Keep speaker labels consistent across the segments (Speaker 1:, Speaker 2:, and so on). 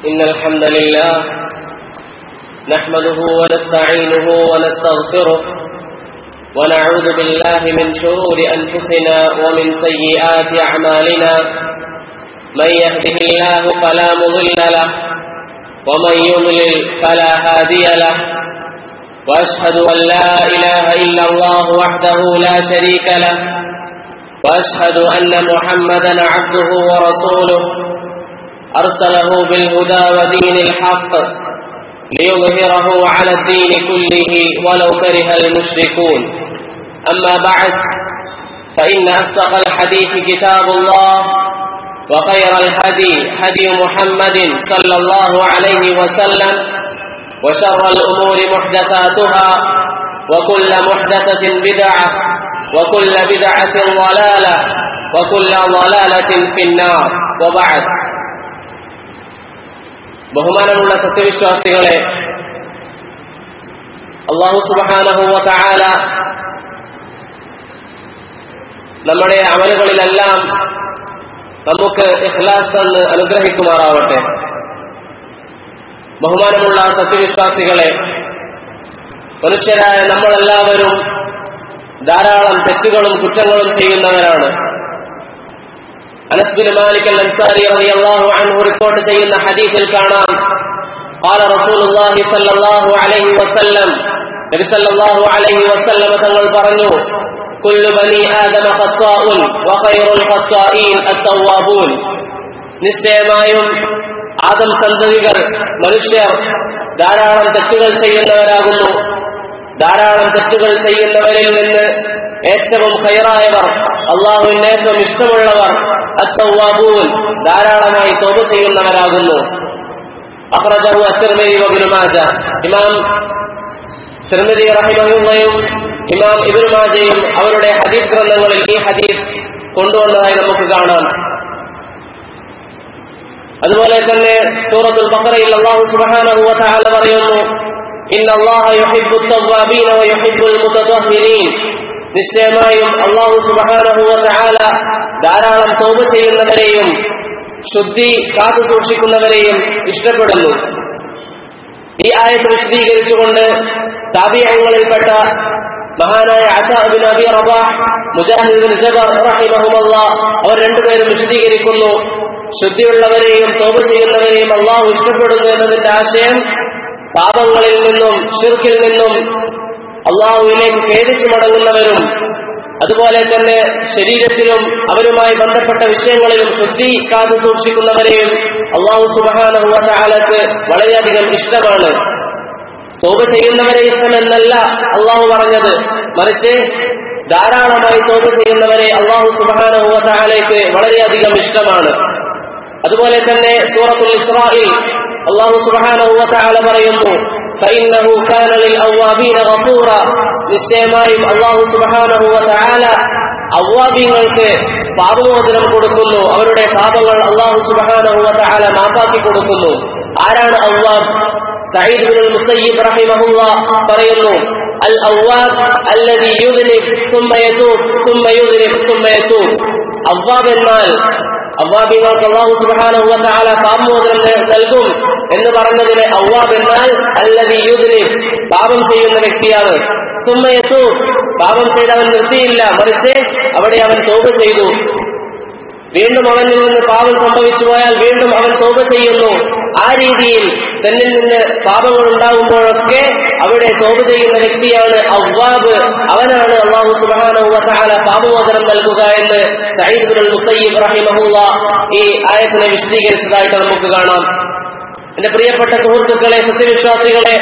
Speaker 1: إن الحمد لله نحمده ونستعينه ونستغفره ونعوذ بالله من شرور أنفسنا ومن سيئات أعمالنا من يهده الله فلا مضل له ومن يضلل فلا هادي له وأشهد أن لا إله إلا الله وحده لا شريك له وأشهد أن محمدا عبده ورسوله أرسله بالهدى ودين الحق ليظهره على الدين كله ولو كره المشركون أما بعد فإن أصدق الحديث كتاب الله وخير الهدي هدي محمد صلى الله عليه وسلم وشر الأمور محدثاتها وكل محدثة بدعة وكل بدعة ضلالة وكل ضلالة في النار وبعد ബഹുമാനമുള്ള സത്യവിശ്വാസികളെ അള്ളാഹു സുബാനഹുവ താല നമ്മുടെ അമലുകളിലെല്ലാം നമുക്ക് ഇഖ്ലാസ് തന്ന് അനുഗ്രഹിക്കുമാറാവട്ടെ ബഹുമാനമുള്ള സത്യവിശ്വാസികളെ മനുഷ്യരായ നമ്മളെല്ലാവരും ധാരാളം തെറ്റുകളും കുറ്റങ്ങളും ചെയ്യുന്നവരാണ് അനസ്ബിൻ മാലിക് അൽ അൻസാരി റളിയല്ലാഹു അൻഹു റിപ്പോർട്ട് ചെയ്യുന്ന ഹദീസിൽ കാണാം قال رسول الله صلى الله عليه وسلم നബി സല്ലല്ലാഹു അലൈഹി വസല്ലം തങ്ങൾ പറഞ്ഞു കുല്ലു ബനി ആദമ ഖത്താഉൻ വഖൈറുൽ ഖത്താഈൻ അത്തവ്വാബൂൻ നിശ്ചയമായും ആദം സന്തതികൾ മനുഷ്യർ ധാരാളം തെറ്റുകൾ ചെയ്യുന്നവരാകുന്നു ധാരാളം തെറ്റുകൾ ചെയ്യുന്നവരിൽ നിന്ന് ഏറ്റവും ഹൈറായവർ അള്ളാഹുവിന് ഏറ്റവും ഇഷ്ടമുള്ളവർ അത്തവ്വാബൂൻ ധാരാളമായി തോപ ചെയ്യുന്നവരാകുന്നു അഹ്റജഹു അത്തിർമിരി വബിനു മാജ ഇമാം തിർമിരി റഹിമഹുള്ളയും ഇമാം ഇബിനു മാജയും അവരുടെ ഹദീസ് ഗ്രന്ഥങ്ങളിൽ ഈ ഹദീസ് കൊണ്ടുവന്നതായി നമുക്ക് കാണാം അതുപോലെ തന്നെ സൂറത്തുൽ ബഖറയിൽ അല്ലാഹു സുബ്ഹാനഹു വ തആല പറയുന്നു ഇന്ന അല്ലാഹ യുഹിബ്ബു തവ്വാബീന വ യുഹിബ്ബുൽ മുതതഹ്ഹിരീൻ നിശ്ചയമായും അള്ളാഹു സുബ്ഹാനഹു വ തആല ധാരാളം തൗബ ചെയ്യുന്നവരെയും ശുദ്ധി കാത്തു സൂക്ഷിക്കുന്നവരെയും ഇഷ്ടപ്പെടുന്നു ഈ ആയത്ത് വിശദീകരിച്ചുകൊണ്ട് താബിയങ്ങളിൽപ്പെട്ട മഹാനായ അസാബിൻ അബി റബാഹ് മുജാഹിദ് ബിൻ ജബർ റഹിമഹുമല്ലാഹ് അവർ രണ്ടുപേരും വിശദീകരിക്കുന്നു ശുദ്ധിയുള്ളവരെയും തോപ ചെയ്യുന്നവരെയും അള്ളാഹു ഇഷ്ടപ്പെടുന്നു എന്നതിന്റെ ആശയം പാപങ്ങളിൽ നിന്നും ഷിർക്കിൽ നിന്നും അള്ളാഹുവിലേക്ക് ഖേദിച്ചു മടങ്ങുന്നവരും അതുപോലെ തന്നെ ശരീരത്തിലും അവരുമായി ബന്ധപ്പെട്ട വിഷയങ്ങളിലും ശുദ്ധി കാത്തു സൂക്ഷിക്കുന്നവരെയും അള്ളാഹു സുബാനഹുവലക്ക് വളരെയധികം ഇഷ്ടമാണ് തോപ ചെയ്യുന്നവരെ ഇഷ്ടമെന്നല്ല അള്ളാഹു പറഞ്ഞത് മറിച്ച് ധാരാളമായി തോപ ചെയ്യുന്നവരെ അള്ളാഹു സുബാനഹുവലക്ക് വളരെയധികം ഇഷ്ടമാണ് അതുപോലെ തന്നെ സൂറത്തുൽ ഇസ്രായിൽ അള്ളാഹു സുബാനഹുവല പറയുന്നു فإنه كان للأوابين غفورا നിശ്ചയമായും അള്ളാഹു സുബാനഹു വതആല അവ്വാബിങ്ങൾക്ക് പാപമോചനം കൊടുക്കുന്നു അവരുടെ പാപങ്ങൾ അള്ളാഹു സുബാനഹു വതആല മാപ്പാക്കി കൊടുക്കുന്നു ആരാണ് അവ്വാബ് സഈദ് ബിൻ മുസയ്യിബ് റഹിമഹുല്ലാ പറയുന്നു അൽ അവ്വാബ് അല്ലദി യുദ്നിബ് ثم يتوب ثم يذنب ثم يتوب അവ്വാബ് എന്നാൽ അവ്വാബിങ്ങൾക്ക് അള്ളാഹു സുബാനഹു വതആല പാപമോചനം നൽകും എന്ന് പറഞ്ഞതിന് അവ്വാബ് എന്നാൽ അല്ലതി യുദ്നി പാപം ചെയ്യുന്ന വ്യക്തിയാണ് സുമ്മയത്തു പാപം ചെയ്തവൻ നിർത്തിയില്ല മറിച്ച് അവിടെ അവൻ തോപ ചെയ്തു വീണ്ടും അവനിൽ നിന്ന് പാപം സംഭവിച്ചു പോയാൽ വീണ്ടും അവൻ തോപ ചെയ്യുന്നു ആ രീതിയിൽ തന്നിൽ നിന്ന് പാപങ്ങൾ ഉണ്ടാകുമ്പോഴൊക്കെ അവിടെ തോപ ചെയ്യുന്ന വ്യക്തിയാണ് അവ്വാബ് അവനാണ് അള്ളാഹു സുബാന പാപമോചനം നൽകുക എന്ന് സയ്യിദ് മുസയ്യിബ് റഹിമഹുല്ല ഈ ആയത്തിനെ വിശദീകരിച്ചതായിട്ട് നമുക്ക് കാണാം എന്റെ പ്രിയപ്പെട്ട സുഹൃത്തുക്കളെ സത്യവിശ്വാസികളെ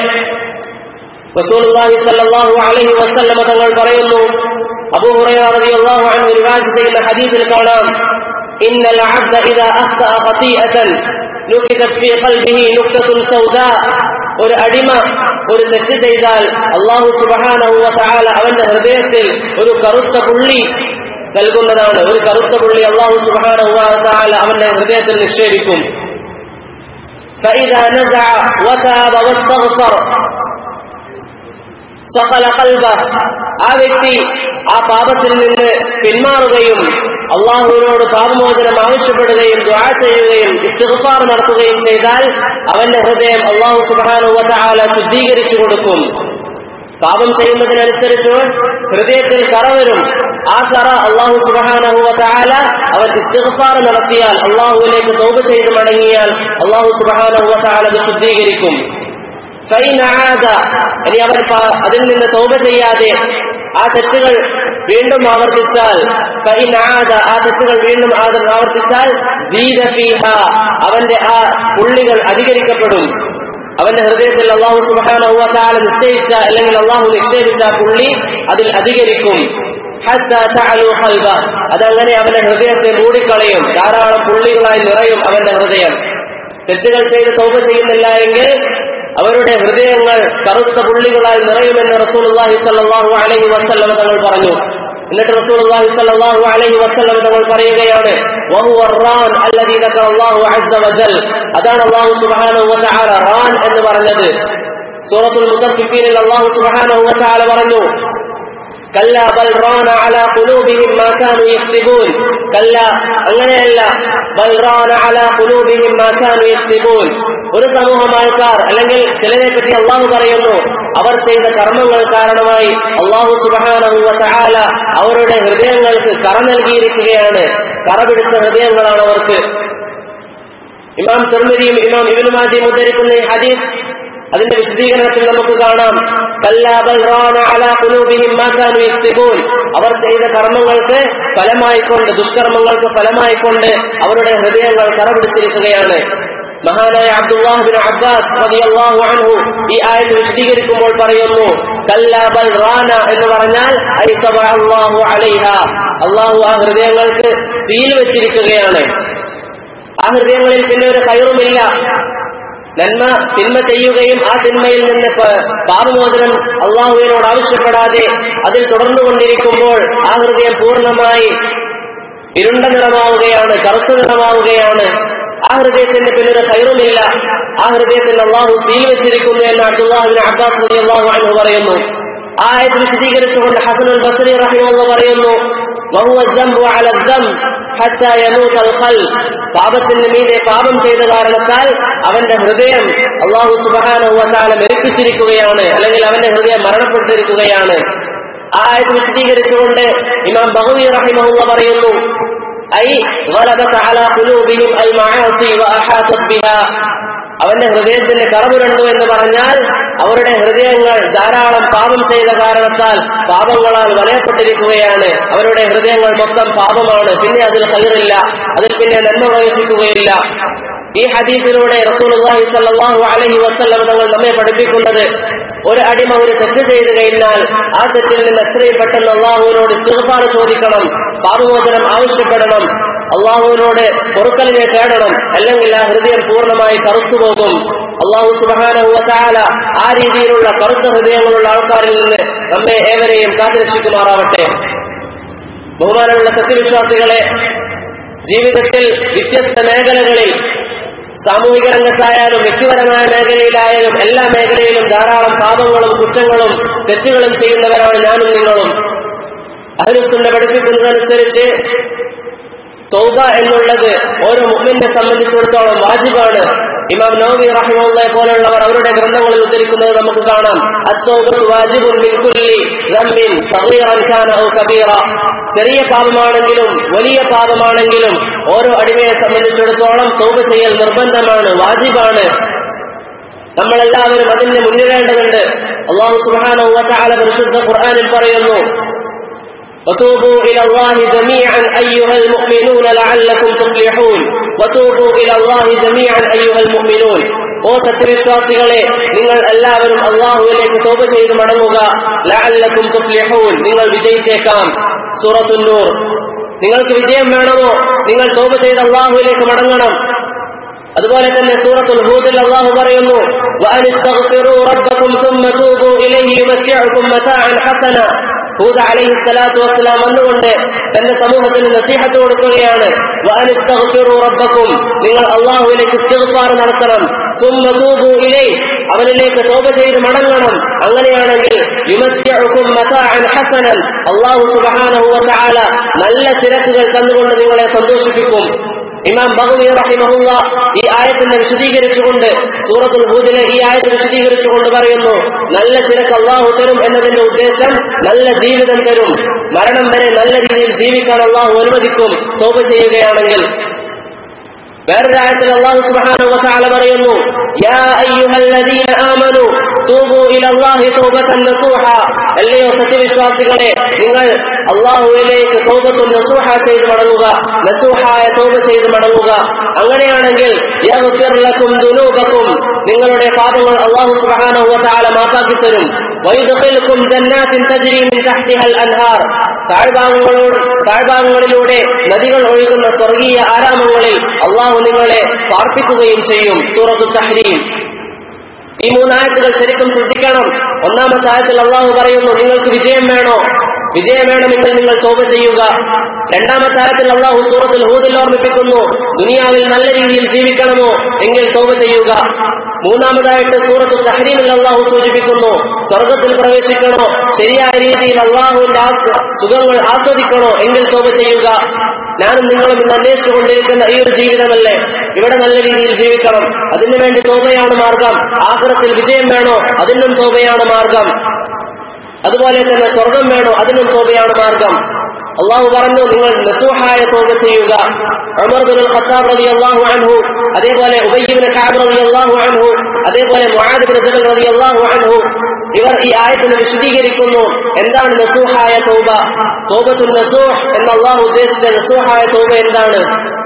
Speaker 1: റസൂലുള്ളാഹി സ്വല്ലല്ലാഹു അലൈഹി വസല്ലമ തങ്ങൾ പറയുന്നു അബൂ ഹുറൈറ റളിയല്ലാഹു അൻഹു റിവായത്ത് ചെയ്യുന്ന ഹദീസിൽ കാണാം ഇന്നൽ അബ്ദ ഇദാ അഖ്തഅ ഖതീഅതൻ നുകിതത് ഫീ ഖൽബിഹി നുക്തത്തുൻ സൗദാ ഒരു അടിമ ഒരു തെറ്റ് ചെയ്താൽ അള്ളാഹു സുബ്ഹാനഹു വ തആല അവന്റെ ഹൃദയത്തിൽ ഒരു കറുത്ത പുള്ളി നൽകുന്നതാണ് ഒരു കറുത്ത പുള്ളി അള്ളാഹു സുബ്ഹാനഹു വ തആല അവന്റെ ഹൃദയത്തിൽ നിക്ഷേപിക്കും فإذا نزع وتاب واستغفر സകല കൽബ ആ വ്യക്തി ആ പാപത്തിൽ നിന്ന് പിന്മാറുകയും അള്ളാഹുവിനോട് പാപമോചനം ആവശ്യപ്പെടുകയും ദ്വാ ചെയ്യുകയും ഇസ്തിഗ്ഫാർ നടത്തുകയും ചെയ്താൽ അവന്റെ ഹൃദയം അള്ളാഹു സുബാനുവല ശുദ്ധീകരിച്ചു കൊടുക്കും പാപം ചെയ്യുന്നതിനനുസരിച്ച് ഹൃദയത്തിൽ കറ വരും ആ കറ അള്ളാഹു സുബാനഹുവല അവൻ ഇസ്തിഗ്ഫാർ നടത്തിയാൽ അള്ളാഹുവിലേക്ക് തോപ ചെയ്ത് മടങ്ങിയാൽ അള്ളാഹു സുബാനഹുവല അത് ശുദ്ധീകരിക്കും ഫൈനാദ ഇനി അവൻ പ- അതിൽ നിന്ന് തോപ ചെയ്യാതെ ആ തെറ്റുകൾ വീണ്ടും ആവർത്തിച്ചാൽ ഫൈനാദ ആ തെറ്റുകൾ വീണ്ടും ആദ- ആവർത്തിച്ചാൽ ദീദ ഫീഹ അവന്റെ ആ പുള്ളികൾ അധികരിക്കപ്പെടും അവന്റെ ഹൃദയത്തിൽ അള്ളാഹു സുബാന നിശ്ചയിച്ച അല്ലെങ്കിൽ അള്ളാഹു നിക്ഷേപിച്ച ആ പുള്ളി അതിൽ അധികരിക്കും ഹത്താ തഅലു ഖൽബ. അതങ്ങനെ അവന്റെ ഹൃദയത്തെ മൂടിക്കളയും ധാരാളം പുള്ളികളായി നിറയും അവന്റെ ഹൃദയം തെറ്റുകൾ ചെയ്ത് തൗബ ചെയ്യുന്നില്ല എങ്കിൽ അവരുടെ ഹൃദയങ്ങൾ കറുത്ത പുള്ളികളായി നിറയുമെന്ന് റസൂലുള്ളാഹി സ്വല്ലല്ലാഹു അലൈഹി വസല്ലം തങ്ങൾ പറഞ്ഞു എന്നിട്ട് റസൂലുള്ളാഹി സ്വല്ലല്ലാഹു അലൈഹി വസല്ലം തങ്ങൾ പറയുകയാണ് വഹുവ الران الذي ذكر الله عز وجل അതാണ് അല്ലാഹു സുബ്ഹാനഹു വ തആല റാൻ എന്ന് പറഞ്ഞത് സൂറത്തുൽ മുത്തഫിഫീനിൽ അല്ലാഹു സുബ്ഹാനഹു വ തആല പറഞ്ഞു കല്ല ബൽ റാന അലാ ഖുലൂബിഹിം മാ കാനൂ യക്തിബൂൻ കല്ല അങ്ങനെയല്ല ബൽ റാന അലാ ഖുലൂബിഹിം മാ കാനൂ യക്തിബൂൻ ഒരു സമൂഹം ആൾക്കാർ അല്ലെങ്കിൽ ചിലരെ പറ്റി അള്ളാഹു പറയുന്നു അവർ ചെയ്ത കർമ്മങ്ങൾ കാരണമായി അള്ളാഹു സുബ്ഹാനഹു വ തആല അവരുടെ ഹൃദയങ്ങൾക്ക് കറ നൽകിയിരിക്കുകയാണ് കറ പിടിച്ച ഹൃദയങ്ങളാണ് അവർക്ക് ഇമാം തിർമിരിയും ഇമാം ഇബിനുമാജിയും ഉദ്ധരിക്കുന്ന ഈ ഹദീസ് അതിന്റെ വിശദീകരണത്തിൽ നമുക്ക് കാണാം കല്ലാ ബൽ റാന അലാ ഖുലൂബിഹിം മാ കാനൂ യക്സിബൂൻ. അവർ ചെയ്ത കർമ്മങ്ങൾക്ക് ഫലമായിക്കൊണ്ട് ദുഷ്കർമ്മങ്ങൾക്ക് ഫലമായിക്കൊണ്ട് അവരുടെ ഹൃദയങ്ങൾ കറപിടിച്ചിരിക്കുകയാണ് മഹാനായ അബ്ദുല്ലാഹ് ബിൻ അബ്ബാസ് റളിയല്ലാഹു അൻഹു ഈ ആയത്ത് വിശദീകരിക്കുമ്പോൾ പറയുന്നു കല്ലാ ബൽ റാന എന്ന് പറഞ്ഞാൽ ഐ തബഅ അല്ലാഹു അലൈഹ അള്ളാഹു ആ ഹൃദയങ്ങൾക്ക് സീൽ വെച്ചിരിക്കുകയാണ് ആ ഹൃദയങ്ങളിൽ പിന്നെ ഒരു കയറുമില്ല നന്മ തിന്മ ചെയ്യുകയും ആ തിന്മയിൽ നിന്ന് പ- പാപമോചനം അള്ളാഹുവിനോട് ആവശ്യപ്പെടാതെ അതിൽ തുടർന്നുകൊണ്ടിരിക്കുമ്പോൾ ആ ഹൃദയം പൂർണ്ണമായി ഇരുണ്ട നിറമാവുകയാണ് കറുത്ത നിറമാവുകയാണ് ആ ഹൃദയത്തിന് പിന്നെ ഒരു കയറുമില്ല ആ ഹൃദയത്തിൽ അള്ളാഹു സീൽ വെച്ചിരിക്കുന്നു എന്ന് അബ്ദുല്ലാഹിബിൻ അബ്ബാസ് അള്ളാഹു അൻഹു പറയുന്നു ആ ആയത് വിശദീകരിച്ചുകൊണ്ട് ഹസനുൽ ബസരി റഹിമുള്ള പറയുന്നു وهو الذنب على الذنب حتى يموت القلب പാപത്തിന് മീതെ പാപം ചെയ്ത കാരണത്താൽ അവന്റെ ഹൃദയം അള്ളാഹു സുബാനഹു വത്താല മെരുപ്പിച്ചിരിക്കുകയാണ് അല്ലെങ്കിൽ അവന്റെ ഹൃദയം മരണപ്പെട്ടിരിക്കുകയാണ് ആ ആയത് വിശദീകരിച്ചുകൊണ്ട് ഇമാം ബഹുവി റഹിമഹുള്ള പറയുന്നു ഐ غلبت على قلوبهم المعاصي واحاطت بها അവന്റെ ഹൃദയത്തിന് കറപുരണ്ടു എന്ന് പറഞ്ഞാൽ അവരുടെ ഹൃദയങ്ങൾ ധാരാളം പാപം ചെയ്ത കാരണത്താൽ പാപങ്ങളാൽ വലയപ്പെട്ടിരിക്കുകയാണ് അവരുടെ ഹൃദയങ്ങൾ മൊത്തം പാപമാണ് പിന്നെ അതിൽ കയറില്ല അതിൽ പിന്നെ നന്മ പ്രവേശിക്കുകയില്ല ഈ ഹദീസിലൂടെ റസൂലുള്ളാഹി സ്വല്ലല്ലാഹു അലൈഹി വസല്ലം തങ്ങൾ നമ്മെ പഠിപ്പിക്കുന്നത് ഒരു അടിമ ഒരു തെറ്റ് ചെയ്തു കഴിഞ്ഞാൽ ആ തെറ്റിൽ നിന്ന് എത്രയും പെട്ടെന്ന് അള്ളാഹുവിനോട് ഇസ്തിഗ്ഫാർ ചോദിക്കണം പാപമോചനം ആവശ്യപ്പെടണം അള്ളാഹുവിനോട് പൊറുക്കലിനെ തേടണം അല്ലെങ്കിൽ ആ ഹൃദയം പൂർണ്ണമായി കറുത്തുപോകും അള്ളാഹു സുബാനഹുല ആ രീതിയിലുള്ള കറുത്ത ഹൃദയങ്ങളുള്ള ആൾക്കാരിൽ നിന്ന് നമ്മെ ഏവരെയും കാത്തുരക്ഷിക്കുമാറാവട്ടെ ബഹുമാനമുള്ള സത്യവിശ്വാസികളെ ജീവിതത്തിൽ വ്യത്യസ്ത മേഖലകളിൽ സാമൂഹിക രംഗത്തായാലും വ്യക്തിപരമായ മേഖലയിലായാലും എല്ലാ മേഖലയിലും ധാരാളം പാപങ്ങളും കുറ്റങ്ങളും തെറ്റുകളും ചെയ്യുന്നവരാണ് ഞാനും നിങ്ങളും അഹ്ലുസുന്ന പഠിപ്പിക്കുന്നതനുസരിച്ച് തൗബ എന്നുള്ളത് ഓരോ മുമ്മിനെ സംബന്ധിച്ചിടത്തോളം വാജിബാണ് ഇമാം നവവി റഹിമുള്ളയെ പോലുള്ളവർ അവരുടെ ഗ്രന്ഥങ്ങളിൽ ഉദ്ധരിക്കുന്നത് നമുക്ക് കാണാം അത്തൗബത്തു വാജിബുൻ മിൻ കുല്ലി ദംബിൻ സഗീറൻ കാന ഔ കബീറ ചെറിയ പാപമാണെങ്കിലും വലിയ പാപമാണെങ്കിലും ഓരോ അടിമയെ സംബന്ധിച്ചിടത്തോളം തൗബ ചെയ്യൽ നിർബന്ധമാണ് വാജിബാണ് നമ്മളെല്ലാവരും അതിന് മുന്നിടേണ്ടതുണ്ട് അള്ളാഹു സുബ്ഹാനഹു വതആല പരിശുദ്ധ ഖുർആനിൽ പറയുന്നു وتوبوا إلى الله جميعا أيها المؤمنون لعلكم تفلحون وتوبوا إلى الله جميعا أيها المؤمنون ഓ സത്യവിശ്വാസികളെ നിങ്ങൾ എല്ലാവരും അള്ളാഹുവിലേക്ക് തോപ ചെയ്ത് മടങ്ങുക ലഅല്ലക്കും തുഫ്ലിഹൂൻ നിങ്ങൾ വിജയിച്ചേക്കാം സൂറത്തുന്നൂർ നിങ്ങൾക്ക് വിജയം വേണമോ നിങ്ങൾ തോപ ചെയ്ത് അള്ളാഹുവിലേക്ക് മടങ്ങണം അതുപോലെ തന്നെ സൂറത്തുൽ ഹൂദിൽ അള്ളാഹു പറയുന്നു وأن استغفروا ربكم ثم توبوا إليه يمتعكم متاعا حسنا ഹൂദ് അലൈഹി സ്വലാത്തു വസ്സലാം വന്നുകൊണ്ട് തന്റെ സമൂഹത്തിന് നസീഹത്ത് കൊടുക്കുകയാണ് വഅനിസ്തഗ്ഫിറൂ റബ്ബക്കും നിങ്ങൾ അള്ളാഹുവിലേക്ക് ഇസ്തിഗ്ഫാർ നടത്തണം സുമ്മ തൂബൂ ഇലൈഹി അവനിലേക്ക് തോപ ചെയ്ത് മടങ്ങണം അങ്ങനെയാണെങ്കിൽ യുമത്യഉകും മതാഅൻ ഹസനൻ അല്ലാഹു സുബ്ഹാനഹു വ തആല നല്ല തിരക്കുകൾ തന്നുകൊണ്ട് നിങ്ങളെ സന്തോഷിപ്പിക്കും ഇമാം ബഹുവി റഹിമഹുല്ല ഈ ആയത്തിനെ വിശദീകരിച്ചുകൊണ്ട് സൂറത്തുൽ ഹൂദിലെ ഈ ആയത്ത് വിശദീകരിച്ചുകൊണ്ട് പറയുന്നു നല്ല തിരക്ക് അള്ളാഹു തരും എന്നതിന്റെ ഉദ്ദേശം നല്ല ജീവിതം തരും മരണം വരെ നല്ല രീതിയിൽ ജീവിക്കാൻ അള്ളാഹു അനുവദിക്കും തോപ ചെയ്യുകയാണെങ്കിൽ വേറൊരു ആയത്തിൽ അള്ളാഹു സുബ്ഹാനഹു വ തആല പറയുന്നു യാ അയ്യുഹല്ലദീന ആമനു തൂബു ഇലല്ലാഹി തൗബതൻ നസൂഹ അല്ലയോ സത്യവിശ്വാസികളെ നിങ്ങൾ അള്ളാഹുവിലേക്ക് തൗബത്തുൻ നസൂഹ ചെയ്ത് മടങ്ങുക നസൂഹായ തൗബ ചെയ്ത് മടങ്ങുക അങ്ങനെയാണെങ്കിൽ യഗ്ഫിർ ലക്കും ദുനൂബക്കും നിങ്ങളുടെ പാപങ്ങൾ അള്ളാഹു സുബ്ഹാനഹു വ തആല മാപ്പാക്കി തരും വയുദ്ഖിലുക്കും ജന്നാത്തിൻ തജ്രി മിൻ തഹ്തിഹൽ അൻഹാർ താഴ്ഭാഗങ്ങളോട് താഴ്ഭാഗങ്ങളിലൂടെ നദികൾ ഒഴുകുന്ന സ്വർഗീയ ആരാമങ്ങളിൽ അള്ളാഹു നിങ്ങളെ പാർപ്പിക്കുകയും ചെയ്യും സൂറത്തു തഹ്രീം ഈ മൂന്നായത്തുകൾ ശരിക്കും ശ്രദ്ധിക്കണം ഒന്നാമത്തെ ആയത്തിൽ അള്ളാഹു പറയുന്നു നിങ്ങൾക്ക് വിജയം വേണോ വിജയം വേണമെങ്കിൽ നിങ്ങൾ തോപ ചെയ്യുക രണ്ടാമത്തെ ആയത്തിൽ അള്ളാഹു സൂറത്തിൽ ഹൂദിൽ ഓർമ്മിപ്പിക്കുന്നു ദുനിയാവിൽ നല്ല രീതിയിൽ ജീവിക്കണമോ എങ്കിൽ തോപ ചെയ്യുക മൂന്നാമതായിട്ട് സൂറത്തു തഹരീമിൽ അള്ളാഹു സൂചിപ്പിക്കുന്നു സ്വർഗത്തിൽ പ്രവേശിക്കണോ ശരിയായ രീതിയിൽ അള്ളാഹുവിന്റെ ആസ് സുഖങ്ങൾ ആസ്വദിക്കണോ എങ്കിൽ തോപ ചെയ്യുക ഞാനും നിങ്ങളും ഇന്ന് അന്വേഷിച്ചുകൊണ്ടിരിക്കുന്ന ഈ ഒരു ജീവിതമല്ലേ ഇവിടെ നല്ല രീതിയിൽ ജീവിക്കണം അതിനു വേണ്ടി തോപയാണ് മാർഗം ആഗ്രഹത്തിൽ വിജയം വേണോ അതിനും തോപയാണ് മാർഗം അതുപോലെ തന്നെ സ്വർഗം വേണോ അതിനും തോപയാണ് മാർഗം അള്ളാഹു പറഞ്ഞു നിങ്ങൾ നസൂഹായ തോപ ചെയ്യുക ഉമർ ബിൻ ഖത്താബ് റളിയല്ലാഹു അൻഹു അതേപോലെ ഉബയ്യ് ബിൻ കഅബ് റളിയല്ലാഹു അൻഹു അതേപോലെ മുആദ് ബിൻ ജബൽ റളിയല്ലാഹു അൻഹു ഇവർ ഈ ആയത്തിനെ വിശദീകരിക്കുന്നു എന്താണ് നസൂഹായ തോബ തോബത്തുൽ നസൂഹ് എന്ന അള്ളാഹു ഉദ്ദേശിച്ച നസൂഹായ തോബ എന്താണ്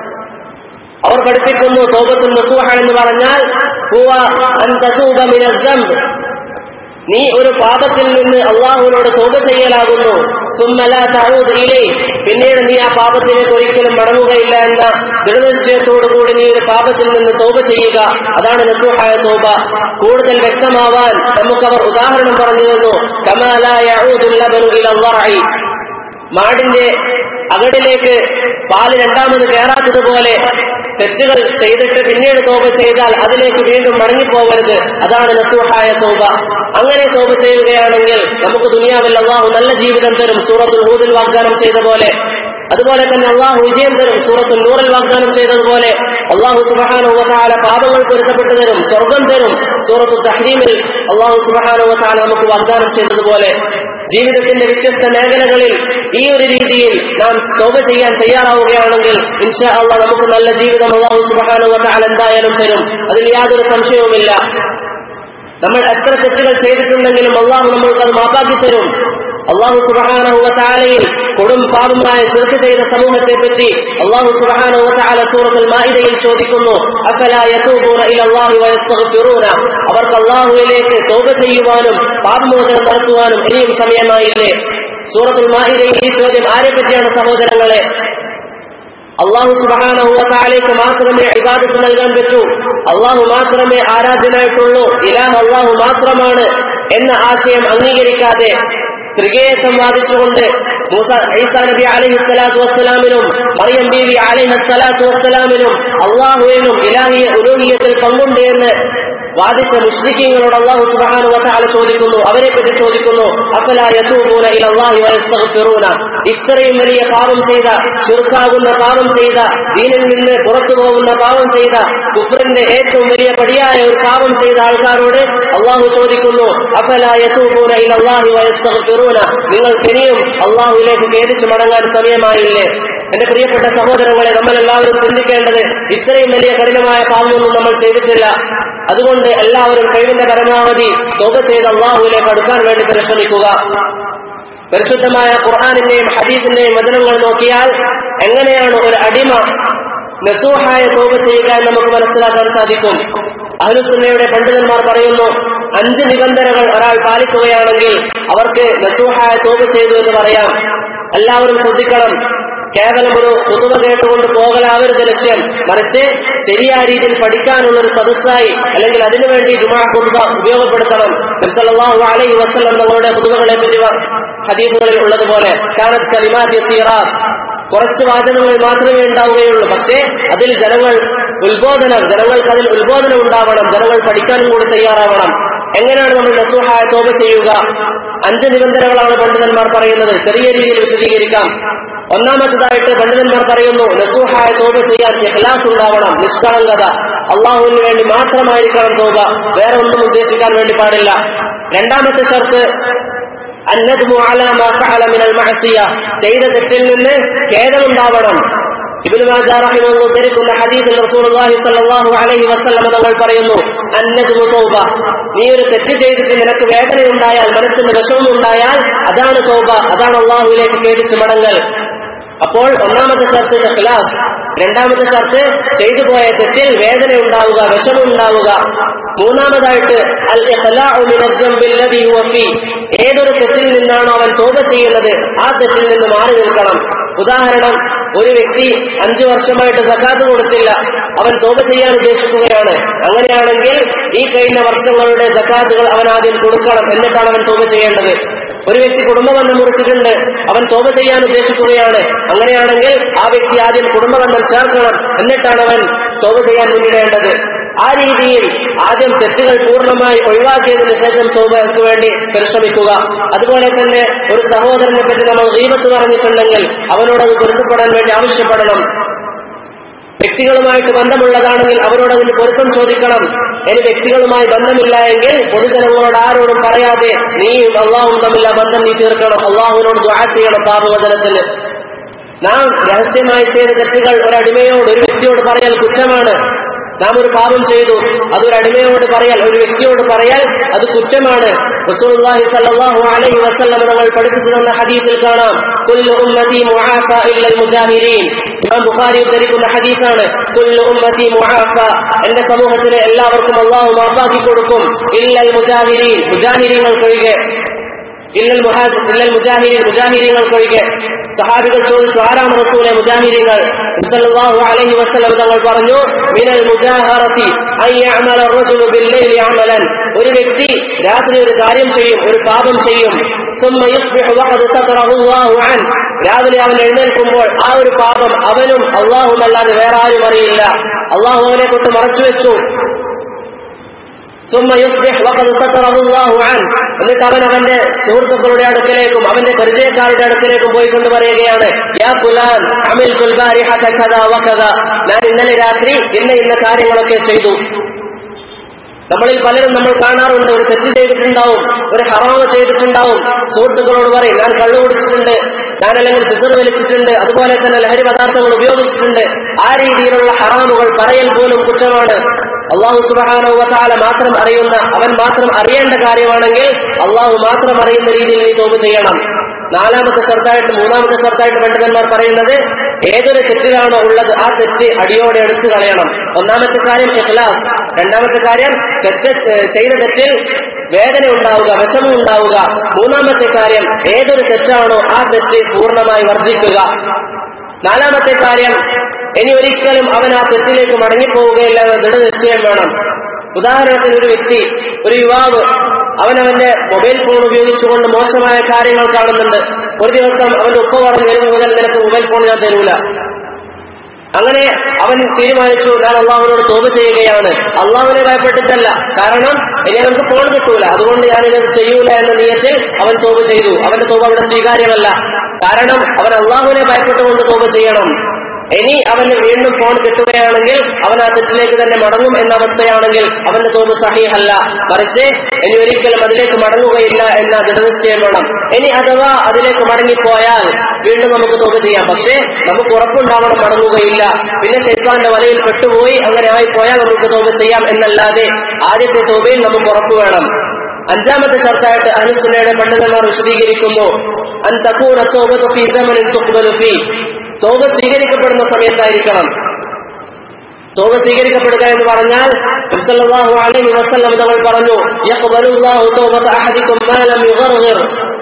Speaker 1: അവർ പഠിപ്പിക്കുന്നു തോബത്തുൽ നസൂഹ എന്ന് പറഞ്ഞാൽ ഹുവ അൻ തതൂബ മിന الذنب നീ ഒരു പാപത്തിൽ നിന്ന് അള്ളാഹുവിനോട് തോപ ചെയ്യലാകുന്നു സുമ്മല തഊദ് ഇലൈ പിന്നീട് നീ ആ പാപത്തിലേക്ക് ഒരിക്കലും മടങ്ങുകയില്ല എന്ന ദൃഢനിശ്ചയത്തോടുകൂടി നീ ഒരു പാപത്തിൽ നിന്ന് തോപ ചെയ്യുക അതാണ് നസൂഹായ തോപ കൂടുതൽ വ്യക്തമാവാൻ നമുക്കവർ ഉദാഹരണം പറഞ്ഞു തന്നു കമാല യഊദുൽ ലബനു ഇലൽ ളർഇ മാടിന്റെ അകടിലേക്ക് പാല് രണ്ടാമത് കയറാത്തതുപോലെ തെറ്റുകൾ ചെയ്തിട്ട് പിന്നീട് തോപ ചെയ്താൽ അതിലേക്ക് വീണ്ടും മടങ്ങിപ്പോകരുത് അതാണ് നസൂഹായ തോപ അങ്ങനെ തോപ ചെയ്യുകയാണെങ്കിൽ നമുക്ക് ദുനിയാവിൽ അള്ളാഹു നല്ല ജീവിതം തരും സൂറത്തുൽ ഹൂദിൽ വാഗ്ദാനം ചെയ്ത പോലെ അതുപോലെ തന്നെ അള്ളാഹു വിജയം തരും സൂറത്തുൽ നൂറിൽ വാഗ്ദാനം ചെയ്തതുപോലെ അള്ളാഹു സുബഹാനുവല പാപങ്ങൾ പൊരുത്തപ്പെട്ടു തരും സ്വർഗം തരും സൂറത്തു തഹ്രീമിൽ അള്ളാഹു സുബഹാനുവല നമുക്ക് വാഗ്ദാനം ചെയ്തതുപോലെ ജീവിതത്തിന്റെ വ്യത്യസ്ത മേഖലകളിൽ ഈ ഒരു രീതിയിൽ നാം തോപ ചെയ്യാൻ തയ്യാറാവുകയാണെങ്കിൽ ഇൻഷാ അള്ളാഹ് നമുക്ക് നല്ല ജീവിതം അള്ളാഹു സുബഹാനുവല എന്തായാലും തരും അതിൽ യാതൊരു സംശയവുമില്ല നമ്മൾ എത്ര തെറ്റുകൾ ചെയ്തിട്ടുണ്ടെങ്കിലും അള്ളാഹു നമ്മൾക്ക് അത് മാപ്പാക്കി തരും അള്ളാഹു സുബഹാനഹുവ താലയിൽ കൊടും പാപമായ ശിർക്ക് ചെയ്ത സമൂഹത്തെ പറ്റി അള്ളാഹു സുബഹാനഹുവ താല സൂറത്തുൽ മാഇദയിൽ ചോദിക്കുന്നു അഫലാ യതൂബൂന ഇലല്ലാഹി വയസ്തഗ്ഫിറൂന അവർക്ക് അള്ളാഹുവിലേക്ക് തോപ ചെയ്യുവാനും പാപമോചനം നടത്തുവാനും ഇനിയും സമയമായില്ലേ സൂറത്തുൽ മാഇദയിൽ ഈ ചോദ്യം ആരെ പറ്റിയാണ് സഹോദരങ്ങളെ അള്ളാഹു സുബാനഹുവത്താലേക്ക് മാത്രമേ ഇബാദത്ത് നൽകാൻ പറ്റൂ അള്ളാഹു മാത്രമേ ആരാധനായിട്ടുള്ളൂ ഇലാഹ് അള്ളാഹു മാത്രമാണ് എന്ന ആശയം അംഗീകരിക്കാതെ ത്രികേയത്വം വാദിച്ചുകൊണ്ട് മൂസ ഈസാ നബി അലൈഹി സ്വലാത്തു വസ്സലാമിനും മറിയം ബീവി അലൈഹി സ്വലാത്തു വസ്സലാമിനും അള്ളാഹുവിനും ഇലാഹിയ ഉലൂഹിയത്തിൽ പങ്കുണ്ട് എന്ന് വാദിച്ച മുഷ്രിഖീങ്ങളോട് അള്ളാഹു സുബ്ഹാനഹു വതആല ചോദിക്കുന്നു അവരെ പറ്റി ചോദിക്കുന്നു അഫലാ യതൂബൂന ഇലല്ലാഹി വയസ്തഗ്ഫിറൂന ഇത്രയും വലിയ പാപം ചെയ്ത ശിർക്കാകുന്ന പാപം ചെയ്ത ദീനിൽ നിന്ന് പുറത്തു പോകുന്ന പാപം ചെയ്ത കുഫറിന്റെ ഏറ്റവും വലിയ പടിയായ ഒരു പാപം ചെയ്ത ആൾക്കാരോട് അള്ളാഹു ചോദിക്കുന്നു അഫലാ യതൂബൂന ഇലല്ലാഹി വയസ്തഗ്ഫിറൂന നിങ്ങൾ ഇനിയും അള്ളാഹുവിലേക്ക് ഖേദിച്ച് മടങ്ങാൻ സമയമായില്ലേ എന്റെ പ്രിയപ്പെട്ട സഹോദരങ്ങളെ നമ്മൾ എല്ലാവരും ചിന്തിക്കേണ്ടത് ഇത്രയും വലിയ കഠിനമായ പാപമൊന്നും നമ്മൾ ചെയ്തിട്ടില്ല അതുകൊണ്ട് എല്ലാവരും കഴിവിന്റെ പരമാവധി തോപ ചെയ്ത് അള്ളാഹുവിലേക്ക് അടുക്കാൻ വേണ്ടി പരിശ്രമിക്കുക പരിശുദ്ധമായ ഖുർആാനിന്റെയും ഹദീസിന്റെയും വചനങ്ങൾ നോക്കിയാൽ എങ്ങനെയാണ് ഒരു അടിമ നസൂഹായ തോപ ചെയ്യുക എന്ന് നമുക്ക് മനസ്സിലാക്കാൻ സാധിക്കും അഹ്ലുസുന്നയുടെ പണ്ഡിതന്മാർ പറയുന്നു അഞ്ച് നിബന്ധനകൾ ഒരാൾ പാലിക്കുകയാണെങ്കിൽ അവർക്ക് നസൂഹായ തോപ ചെയ്തു എന്ന് പറയാം എല്ലാവരും ശ്രദ്ധിക്കണം കേവലം ഒരു പുതുമ കേട്ടുകൊണ്ട് പോകലാവരുത് ലക്ഷ്യം മറിച്ച് ശരിയായ രീതിയിൽ പഠിക്കാനുള്ള ഒരു സദസ്സായി അല്ലെങ്കിൽ അതിനുവേണ്ടി ജുമാ പുതുമ ഉപയോഗപ്പെടുത്തണം നബ്സല്ലാഹു അലൈഹി വസ്ലം തങ്ങളുടെ പുതുമകളെ പറ്റി ഹദീസുകളിൽ ഉള്ളതുപോലെ കാനത്ത് കലിമാത്ത് യസീറാത്ത് കുറച്ച് വാചകങ്ങൾ മാത്രമേ ഉണ്ടാവുകയുള്ളൂ പക്ഷേ അതിൽ ജനങ്ങൾ ഉത്ബോധനം ജനങ്ങൾക്ക് അതിൽ ഉത്ബോധനം ഉണ്ടാവണം ജനങ്ങൾ പഠിക്കാനും കൂടി തയ്യാറാവണം എങ്ങനെയാണ് നമ്മൾ നസൂഹായ തോപ ചെയ്യുക അഞ്ച് നിബന്ധനകളാണ് പണ്ഡിതന്മാർ പറയുന്നത് ചെറിയ രീതിയിൽ വിശദീകരിക്കാം ഒന്നാമത്തതായിട്ട് പണ്ഡിതന്മാർ പറയുന്നു നസൂഹായ തോപ ചെയ്യാൻ ഇഖ്ലാസ് ഉണ്ടാവണം നിഷ്കളങ്കത അള്ളാഹുവിന് വേണ്ടി മാത്രമായിരിക്കണം തോപ വേറെ ഒന്നും ഉദ്ദേശിക്കാൻ വേണ്ടി പാടില്ല രണ്ടാമത്തെ ഷർത്ത് അന്നദ്മു അലാ മാ ഫഅല മിനൽ മഅസിയ ചെയ്ത തെറ്റിൽ നിന്ന് ഖേദമുണ്ടാവണം ഇബ്നു മാജാ റഹിമഹു ഉദ്ധരിക്കുന്ന ഹദീസിൽ റസൂലുള്ളാഹി സ്വല്ലല്ലാഹു അലൈഹി വസല്ലം തങ്ങൾ പറയുന്നു അന്നദ്മു തൗബ നീ ഒരു തെറ്റ് ചെയ്തിട്ട് നിനക്ക് വേദനയുണ്ടായാൽ മനസ്സിന് വിഷമം ഉണ്ടായാൽ അതാണ് തൗബ അതാണ് അള്ളാഹുവിലേക്ക് ഖേദിച്ച് മടങ്ങൽ അപ്പോൾ ഒന്നാമത്തെ ഷർത്ത് ഇഖ്ലാസ് രണ്ടാമത്തെ ഷർത്ത് ചെയ്തു പോയ തെറ്റിൽ വേദന ഉണ്ടാവുക വിഷമം ഉണ്ടാവുക മൂന്നാമതായിട്ട് അൽ ഇഖ്ലാഉ മിനൽ ദംബി അല്ലദീ ഹുവ ഫീ ഏതൊരു തെറ്റിൽ നിന്നാണോ അവൻ തോപ ചെയ്യുന്നത് ആ തെറ്റിൽ നിന്ന് മാറി നിൽക്കണം ഉദാഹരണം ഒരു വ്യക്തി അഞ്ചു വർഷമായിട്ട് സക്കാത്ത് കൊടുത്തില്ല അവൻ തോപ ചെയ്യാൻ ഉദ്ദേശിക്കുകയാണ് അങ്ങനെയാണെങ്കിൽ ഈ കഴിഞ്ഞ വർഷങ്ങളുടെ സക്കാത്തുകൾ അവൻ ആദ്യം കൊടുക്കണം എന്നിട്ടാണ് അവൻ തോപ ചെയ്യേണ്ടത് ഒരു വ്യക്തി കുടുംബബന്ധം മുറിച്ചിട്ടുണ്ട് അവൻ തോപ ചെയ്യാൻ ഉദ്ദേശിക്കുകയാണ് അങ്ങനെയാണെങ്കിൽ ആ വ്യക്തി ആദ്യം കുടുംബബന്ധം ചേർക്കണം എന്നിട്ടാണ് അവൻ തോപ ചെയ്യാൻ മുന്നിടേണ്ടത് ആ രീതിയിൽ ആദ്യം തെറ്റുകൾ പൂർണ്ണമായി ഒഴിവാക്കിയതിനു ശേഷം തോബയ്ക്ക് വേണ്ടി പരിശ്രമിക്കുക അതുപോലെ തന്നെ ഒരു സഹോദരനെ പറ്റി നമ്മൾ ദീപത്ത് പറഞ്ഞിട്ടുണ്ടെങ്കിൽ അവനോട് അത് പൊരുത്തപ്പെടാൻ വേണ്ടി ആവശ്യപ്പെടണം വ്യക്തികളുമായിട്ട് ബന്ധമുള്ളതാണെങ്കിൽ അവരോട് അതിന് പൊരുത്തം ചോദിക്കണം ഇനി വ്യക്തികളുമായി ബന്ധമില്ല എങ്കിൽ പൊതുജനങ്ങളോട് ആരോടും പറയാതെ നീയും അള്ളാഹും തമ്മിൽ ആ ബന്ധം നീ തീർക്കണം അള്ളാഹുവിനോട് ദ്വാ ചെയ്യണം പാപവചനത്തിൽ നാം രഹസ്യമായി ചെയ്ത തെറ്റുകൾ ഒരടിമയോട് ഒരു വ്യക്തിയോട് പറയൽ കുറ്റമാണ് നാം ഒരു പാപം ചെയ്തു അതൊരു അടിമയോട് പറയാൽ ഒരു വ്യക്തിയോട് പറയാൽ അത് കുറ്റമാണ് റസൂലുള്ളാഹി സ്വല്ലല്ലാഹു അലൈഹി വസല്ലം നമ്മൾ പഠിപ്പിച്ചു തന്ന ഹദീസിൽ കാണാം കുല്ലു ഉമ്മതി മുആഫ ഇല്ലൽ മുജാഹിരീൻ ഇമാം ബുഖാരി ഉദ്ധരിക്കുന്ന ഹദീസാണ് കുല്ലു ഉമ്മതി മുആഫ എന്റെ സമൂഹത്തിലെ എല്ലാവർക്കും അള്ളാഹു മാപ്പാക്കി കൊടുക്കും ഇല്ലൽ മുജാഹിരീൻ മുജാഹിരീങ്ങൾക്കൊഴികെ ഇല്ലൽ മുഹാ- ഇല്ലൽ മുജാഹിരീൻ മുജാഹിരീങ്ങൾക്കൊഴികെ സഹാബികൾ ചോദിച്ചു ആരാണ് റസൂലെ മുജാഹിദീങ്ങൾ സല്ലല്ലാഹു അലൈഹി വസല്ലം തങ്ങൾ പറഞ്ഞു മിനൽ മുജാഹറത്തി അൻ യഅമല الرجل بالليل عملا ഒരു വ്യക്തി രാത്രി ഒരു കാര്യം ചെയ്യും ഒരു പാപം ചെയ്യും ثم يصبح وقد ستره الله عنه രാവിലെ അവൻ എഴുന്നേൽക്കുമ്പോൾ ആ ഒരു പാപം അവനും അള്ളാഹും അല്ലാതെ വേറെ ആരും അറിയില്ല അള്ളാഹു അവനെ തൊട്ട് മറച്ചു വെച്ചു ثم يصبح وقد ستره الله عنه എന്നിട്ട് അവൻ അവന്റെ സുഹൃത്തുക്കളുടെ അടുക്കലേക്കും അവന്റെ പരിചയക്കാരുടെ അടുക്കലേക്കും പോയിക്കൊണ്ട് പറയുകയാണ് യാ ഫുലാൻ അമിൽ കുൽബാരിഹത കഥ വകഥ ഞാൻ ഇന്നലെ രാത്രി ഇന്ന ഇന്ന കാര്യങ്ങളൊക്കെ ചെയ്തു നമ്മളിൽ പലരും നമ്മൾ കാണാറുണ്ട് ഒരു തെറ്റ് ചെയ്തിട്ടുണ്ടാവും ഒരു ഹറാമ ചെയ്തിട്ടുണ്ടാവും സുഹൃത്തുക്കളോട് പറയും ഞാൻ കള്ളു കുടിച്ചിട്ടുണ്ട് ഞാൻ അല്ലെങ്കിൽ സിസർ വലിച്ചിട്ടുണ്ട് അതുപോലെ തന്നെ ലഹരി പദാർത്ഥങ്ങൾ ഉപയോഗിച്ചിട്ടുണ്ട് ആ രീതിയിലുള്ള ഹറാമുകൾ പറയൽ പോലും കുറ്റമാണ് അള്ളാഹു സുബാനവതാല മാത്രം അറിയുന്ന അവൻ മാത്രം അറിയേണ്ട കാര്യമാണെങ്കിൽ അള്ളാഹു മാത്രം അറിയുന്ന രീതിയിൽ നീ തോപ് ചെയ്യണം നാലാമത്തെ ഷർത്തായിട്ട് മൂന്നാമത്തെ ഷർത്തായിട്ട് പണ്ഡിതന്മാർ പറയുന്നത് ഏതൊരു തെറ്റിലാണോ ഉള്ളത് ആ തെറ്റ് അടിയോടെ എടുത്തു കളയണം ഒന്നാമത്തെ കാര്യം ഇഖ്ലാസ് രണ്ടാമത്തെ കാര്യം തെറ്റ് ഏഹ് ചെയ്ത തെറ്റിൽ വേദന ഉണ്ടാവുക വിഷമം ഉണ്ടാവുക മൂന്നാമത്തെ കാര്യം ഏതൊരു തെറ്റാണോ ആ തെറ്റ് പൂർണ്ണമായി വർദ്ധിക്കുക നാലാമത്തെ കാര്യം ഇനി ഒരിക്കലും അവൻ ആ തെറ്റിലേക്ക് മടങ്ങിപ്പോവുകയില്ല എന്ന ദൃഢനിശ്ചയം വേണം ഉദാഹരണത്തിന് ഒരു വ്യക്തി ഒരു യുവാവ് അവൻ അവന്റെ മൊബൈൽ ഫോൺ ഉപയോഗിച്ചുകൊണ്ട് മോശമായ കാര്യങ്ങൾ കാണുന്നുണ്ട് ഒരു ദിവസം അവന്റെ ഉപ്പ പറഞ്ഞു വരും മുതൽ നിനക്ക് മൊബൈൽ ഫോൺ ഞാൻ തരൂല അങ്ങനെ അവൻ തീരുമാനിച്ചു ഞാൻ അള്ളാഹുവിനോട് തോപ ചെയ്യുകയാണ് അള്ളാഹുവിനെ ഭയപ്പെട്ടിട്ടല്ല കാരണം ഇനി അവർക്ക് ഫോൺ കിട്ടൂല അതുകൊണ്ട് ഞാനിത് ചെയ്യൂല എന്ന നിയത്തിൽ അവൻ തോപ ചെയ്തു അവന്റെ തോപ അവിടെ സ്വീകാര്യമല്ല കാരണം അവൻ അള്ളാഹുവിനെ ഭയപ്പെട്ടുകൊണ്ട് തോപ ചെയ്യണം ഇനി അവന് വീണ്ടും ഫോൺ കിട്ടുകയാണെങ്കിൽ അവൻ ആ തെറ്റിലേക്ക് തന്നെ മടങ്ങും എന്ന അവസ്ഥയാണെങ്കിൽ അവന്റെ തോപ് സഹീഹല്ല മറിച്ച് ഇനി ഒരിക്കലും അതിലേക്ക് മടങ്ങുകയില്ല എന്ന ദൃഢനിശ്ചയം വേണം ഇനി അഥവാ അതിലേക്ക് മടങ്ങിപ്പോയാൽ വീണ്ടും നമുക്ക് തോപ് ചെയ്യാം പക്ഷേ നമുക്ക് ഉറപ്പുണ്ടാവണം മടങ്ങുകയില്ല പിന്നെ ശൈത്താന്റെ വലയിൽ പെട്ടുപോയി അങ്ങനെ ആയിപ്പോയാൽ നമുക്ക് തോപ് ചെയ്യാം എന്നല്ലാതെ ആദ്യത്തെ തോപയിൽ നമുക്ക് ഉറപ്പ് വേണം അഞ്ചാമത്തെ ഷർത്തായിട്ട് അനുസുന്നയുടെ പണ്ഡിതന്മാർ വിശദീകരിക്കുന്നു അൻ തക്കൂന തോപത്ത് ഫീ സമനിൻ തുഖ്ബലു ഫീ തോപ സ്വീകരിക്കപ്പെടുന്ന സമയത്തായിരിക്കണം തോപ സ്വീകരിക്കപ്പെടുക എന്ന് പറഞ്ഞാൽ നബിസല്ലല്ലാഹു അലൈഹി വസല്ലം തങ്ങൾ പറഞ്ഞു യഖ്ബലുല്ലാഹു തൗബത അഹദിക്കും മാ ലം യുഗർഗിർ